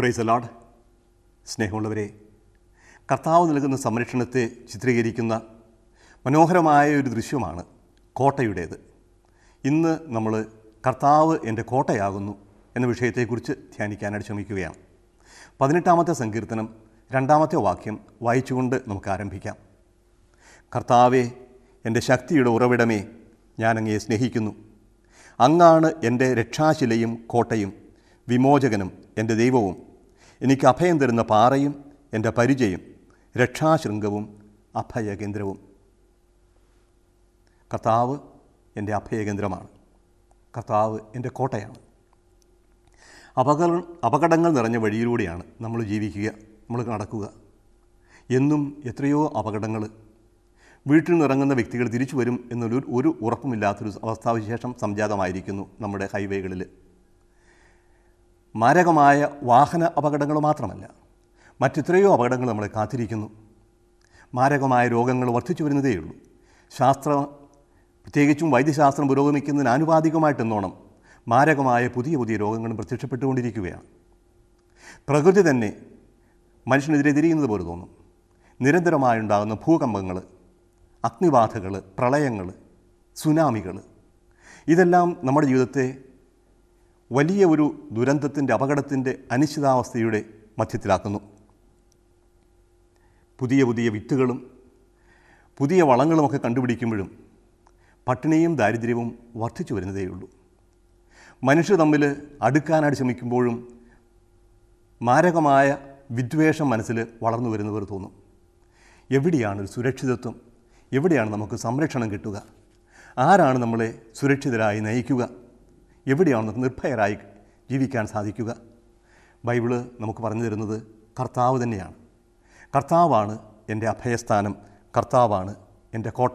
price allowed സ്നേഹമുള്ളവരെ കർത്താവ് നൽകുന്ന സംരക്ഷണത്തെ ചിത്രീകരിക്കുന്ന മനോഹരമായ ഒരു ദൃശ്യമാണ് കോട്ടയുടേത് ഇന്ന് നമ്മൾ കർത്താവ് എൻ്റെ കോട്ടയാകുന്നു എന്ന വിഷയത്തെക്കുറിച്ച് ധ്യാനിക്കാനായിട്ട് ശ്രമിക്കുകയാണ് പതിനെട്ടാമത്തെ സങ്കീർത്തനം രണ്ടാമത്തെ വാക്യം വായിച്ചുകൊണ്ട് നമുക്ക് ആരംഭിക്കാം കർത്താവെ എൻ്റെ ശക്തിയുടെ ഉറവിടമേ ഞാൻ അങ്ങയെ സ്നേഹിക്കുന്നു അങ്ങാണ് എൻ്റെ രക്ഷാശിലയും കോട്ടയും വിമോചകനും എൻ്റെ ദൈവവും എനിക്ക് അഭയം തരുന്ന പാറയും എൻ്റെ പരിചയം രക്ഷാശൃംഗവും അഭയകേന്ദ്രവും കർത്താവ് എൻ്റെ അഭയകേന്ദ്രമാണ് കർത്താവ് എൻ്റെ കോട്ടയാണ് അപകട അപകടങ്ങൾ നിറഞ്ഞ വഴിയിലൂടെയാണ് നമ്മൾ ജീവിക്കുക നമ്മൾ നടക്കുക എന്നും എത്രയോ അപകടങ്ങൾ വീട്ടിൽ നിന്നിറങ്ങുന്ന വ്യക്തികൾ തിരിച്ചു വരും എന്നൊരു ഒരു ഉറപ്പുമില്ലാത്തൊരു അവസ്ഥാവിശേഷം സംജാതമായിരിക്കുന്നു നമ്മുടെ ഹൈവേകളിൽ മാരകമായ വാഹന അപകടങ്ങൾ മാത്രമല്ല മറ്റെത്രയോ അപകടങ്ങൾ നമ്മളെ കാത്തിരിക്കുന്നു മാരകമായ രോഗങ്ങൾ വർദ്ധിച്ചു വരുന്നതേയുള്ളൂ ശാസ്ത്ര പ്രത്യേകിച്ചും വൈദ്യശാസ്ത്രം പുരോഗമിക്കുന്നതിന് ആനുപാതികമായിട്ടെന്നോണം മാരകമായ പുതിയ പുതിയ രോഗങ്ങളും പ്രത്യക്ഷപ്പെട്ടുകൊണ്ടിരിക്കുകയാണ് പ്രകൃതി തന്നെ മനുഷ്യനെതിരെ തിരിയുന്നത് പോലെ തോന്നും നിരന്തരമായുണ്ടാകുന്ന ഭൂകമ്പങ്ങൾ അഗ്നിബാധകൾ പ്രളയങ്ങൾ സുനാമികൾ ഇതെല്ലാം നമ്മുടെ ജീവിതത്തെ വലിയ ഒരു ദുരന്തത്തിൻ്റെ അപകടത്തിൻ്റെ അനിശ്ചിതാവസ്ഥയുടെ മധ്യത്തിലാക്കുന്നു പുതിയ പുതിയ വിത്തുകളും പുതിയ വളങ്ങളുമൊക്കെ കണ്ടുപിടിക്കുമ്പോഴും പട്ടിണിയും ദാരിദ്ര്യവും വർദ്ധിച്ചു വരുന്നതേയുള്ളൂ മനുഷ്യർ തമ്മിൽ അടുക്കാനായിട്ട് ശ്രമിക്കുമ്പോഴും മാരകമായ വിദ്വേഷം മനസ്സിൽ വളർന്നു വരുന്നവർ തോന്നും എവിടെയാണ് ഒരു സുരക്ഷിതത്വം എവിടെയാണ് നമുക്ക് സംരക്ഷണം കിട്ടുക ആരാണ് നമ്മളെ സുരക്ഷിതരായി നയിക്കുക എവിടെയാണ് നമുക്ക് നിർഭയരായി ജീവിക്കാൻ സാധിക്കുക ബൈബിള് നമുക്ക് പറഞ്ഞു തരുന്നത് കർത്താവ് തന്നെയാണ് കർത്താവാണ് എൻ്റെ അഭയസ്ഥാനം കർത്താവാണ് എൻ്റെ കോട്ട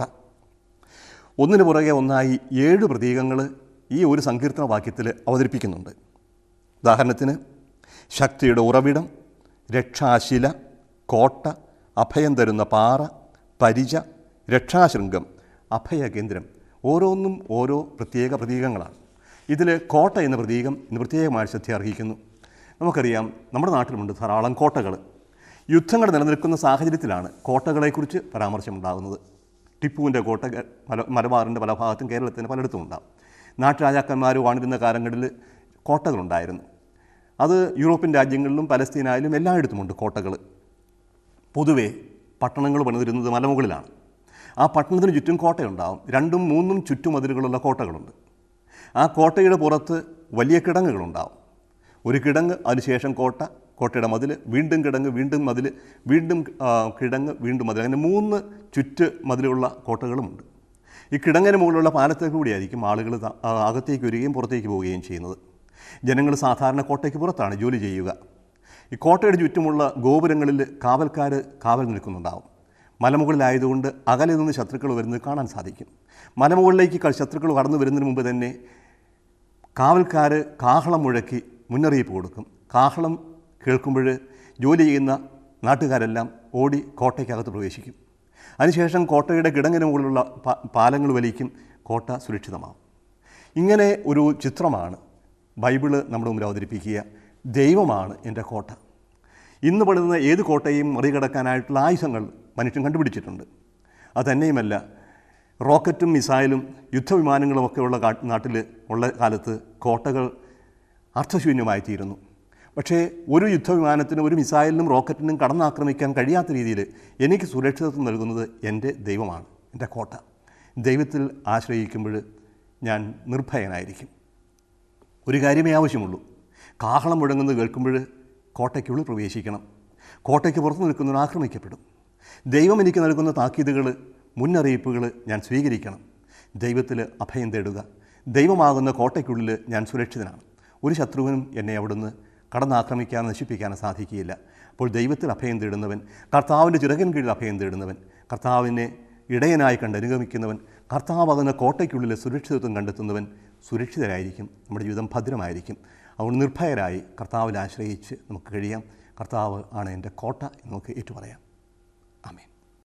ഒന്നിനു പുറകെ ഒന്നായി ഏഴ് പ്രതീകങ്ങൾ ഈ ഒരു സങ്കീർത്തന വാക്യത്തിൽ അവതരിപ്പിക്കുന്നുണ്ട് ഉദാഹരണത്തിന് ശക്തിയുടെ ഉറവിടം രക്ഷാശില കോട്ട അഭയം തരുന്ന പാറ പരിച രക്ഷാശൃംഗം അഭയകേന്ദ്രം ഓരോന്നും ഓരോ പ്രത്യേക പ്രതീകങ്ങളാണ് ഇതിൽ കോട്ട എന്ന പ്രതീകം ഇന്ന് പ്രത്യേകമായി ശ്രദ്ധ അർഹിക്കുന്നു നമുക്കറിയാം നമ്മുടെ നാട്ടിലുമുണ്ട് ധാരാളം കോട്ടകൾ യുദ്ധങ്ങൾ നിലനിൽക്കുന്ന സാഹചര്യത്തിലാണ് കോട്ടകളെക്കുറിച്ച് പരാമർശമുണ്ടാകുന്നത് ടിപ്പുവിൻ്റെ കോട്ട മല മലബാറിൻ്റെ പല ഭാഗത്തും കേരളത്തിൻ്റെ പലയിടത്തും ഉണ്ടാകും നാട്ടുരാജാക്കന്മാർ വാണിരുന്ന കാലങ്ങളിൽ കോട്ടകളുണ്ടായിരുന്നു അത് യൂറോപ്യൻ രാജ്യങ്ങളിലും പലസ്തീനായാലും എല്ലായിടത്തുമുണ്ട് കോട്ടകൾ പൊതുവേ പട്ടണങ്ങൾ പണിതിരുന്നത് മലമുകളിലാണ് ആ പട്ടണത്തിന് ചുറ്റും കോട്ടയുണ്ടാവും രണ്ടും മൂന്നും ചുറ്റുമതിലുകളുള്ള കോട്ടകളുണ്ട് ആ കോട്ടയുടെ പുറത്ത് വലിയ കിടങ്ങുകളുണ്ടാവും ഒരു കിടങ്ങ് അതിനുശേഷം കോട്ട കോട്ടയുടെ മതിൽ വീണ്ടും കിടങ്ങ് വീണ്ടും മതിൽ വീണ്ടും ആ, കിടങ്ങ് വീണ്ടും മതിൽ അങ്ങനെ മൂന്ന് ചുറ്റ് മതിലുള്ള കോട്ടകളുമുണ്ട് ഈ കിടങ്ങിന് മുകളിലുള്ള പാലത്തിൽ കൂടിയായിരിക്കും ആളുകൾ ത- ആ, അകത്തേക്ക് വരികയും പുറത്തേക്ക് പോവുകയും ചെയ്യുന്നത് ജനങ്ങൾ സാധാരണ കോട്ടയ്ക്ക് പുറത്താണ് ജോലി ചെയ്യുക ഈ കോട്ടയുടെ ചുറ്റുമുള്ള ഗോപുരങ്ങളിൽ കാവൽക്കാർ കാവൽ നിൽക്കുന്നുണ്ടാവും മലമുകളിലായതുകൊണ്ട് അകലെ നിന്ന് ശത്രുക്കൾ വരുന്നത് കാണാൻ സാധിക്കും മലമുകളിലേക്ക് ക- ശത്രുക്കൾ കടന്നു വരുന്നതിന് മുമ്പ് തന്നെ കാവൽക്കാർ കാഹളം മുഴക്കി മുന്നറിയിപ്പ് കൊടുക്കും കാഹളം കേൾക്കുമ്പോൾ ജോലി ചെയ്യുന്ന നാട്ടുകാരെല്ലാം ഓടി കോട്ടയ്ക്കകത്ത് പ്രവേശിക്കും അതിനുശേഷം കോട്ടയുടെ കിടങ്ങിന് മുകളിലുള്ള പ- പാലങ്ങൾ വലിക്കും കോട്ട സുരക്ഷിതമാവും ഇങ്ങനെ ഒരു ചിത്രമാണ് ബൈബിള് നമ്മുടെ മുമ്പിൽ അവതരിപ്പിക്കുക ദൈവമാണ് എൻ്റെ കോട്ട ഇന്ന് പണിതുന്ന ഏത് കോട്ടയും മറികടക്കാനായിട്ടുള്ള ആയുധങ്ങൾ മനുഷ്യൻ കണ്ടുപിടിച്ചിട്ടുണ്ട് അതുതന്നെയുമല്ല റോക്കറ്റും മിസൈലും യുദ്ധവിമാനങ്ങളുമൊക്കെ ഉള്ള കാ- നാട്ടിൽ ഉള്ള കാലത്ത് കോട്ടകൾ അർത്ഥശൂന്യമായി തീരുന്നു പക്ഷേ ഒരു യുദ്ധവിമാനത്തിനും ഒരു മിസൈലിനും റോക്കറ്റിനും കടന്നാക്രമിക്കാൻ കഴിയാത്ത രീതിയിൽ എനിക്ക് സുരക്ഷിതത്വം നൽകുന്നത് എൻ്റെ ദൈവമാണ് എൻ്റെ കോട്ട ദൈവത്തിൽ ആശ്രയിക്കുമ്പോൾ ഞാൻ നിർഭയനായിരിക്കും ഒരു കാര്യമേ ആവശ്യമുള്ളൂ കാഹളം മുഴങ്ങുന്നത് കേൾക്കുമ്പോൾ കോട്ടയ്ക്കുള്ളിൽ പ്രവേശിക്കണം കോട്ടയ്ക്ക് പുറത്ത് നിൽക്കുന്നവർ ആക്രമിക്കപ്പെടും ദൈവം എനിക്ക് നൽകുന്ന താക്കീതുകൾ മുന്നറിയിപ്പുകൾ ഞാൻ സ്വീകരിക്കണം ദൈവത്തിൽ അഭയം തേടുക ദൈവമാകുന്ന കോട്ടയ്ക്കുള്ളിൽ ഞാൻ സുരക്ഷിതനാണ് ഒരു ശത്രുവിനും എന്നെ അവിടുന്ന് കടന്നാക്രമിക്കാനോ നശിപ്പിക്കാനോ സാധിക്കുകയില്ല അപ്പോൾ ദൈവത്തിൽ അഭയം തേടുന്നവൻ കർത്താവിൻ്റെ ചിറകിൻ കീഴിൽ അഭയം തേടുന്നവൻ കർത്താവിനെ ഇടയനായി കണ്ട് അനുഗമിക്കുന്നവൻ കർത്താവാകുന്ന കോട്ടയ്ക്കുള്ളിൽ സുരക്ഷിതത്വം കണ്ടെത്തുന്നവൻ സുരക്ഷിതരായിരിക്കും നമ്മുടെ ജീവിതം ഭദ്രമായിരിക്കും അതുകൊണ്ട് നിർഭയരായി കർത്താവിൽ ആശ്രയിച്ച് നമുക്ക് കഴിയാം കർത്താവ് ആണ് എൻ്റെ കോട്ട എന്ന് നമുക്ക് ഏറ്റുപറയാം ആമേൻ